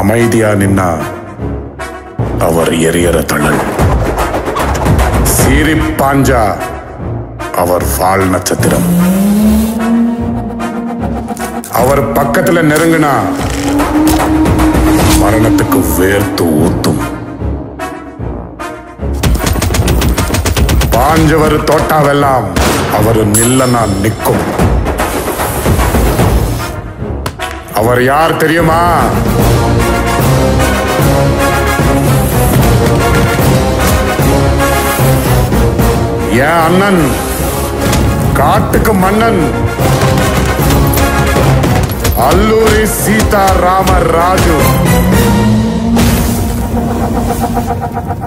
அமைதியா நின்னா அவர் எரியற தழல் சீறி பாஞ்சா அவர் வால் நட்சத்திரம் அவர் பக்கத்துல நெருங்கினா மரணத்துக்கு வேர்த்து ஊத்தும் பாஞ்சவர் தோட்டாவெல்லாம் அவர் நில்லனா நிற்கும் அவர் யார் தெரியுமா என் அண்ணன் காட்டுக்கு மன்னன் அல்லூரி சீதாராம ராஜு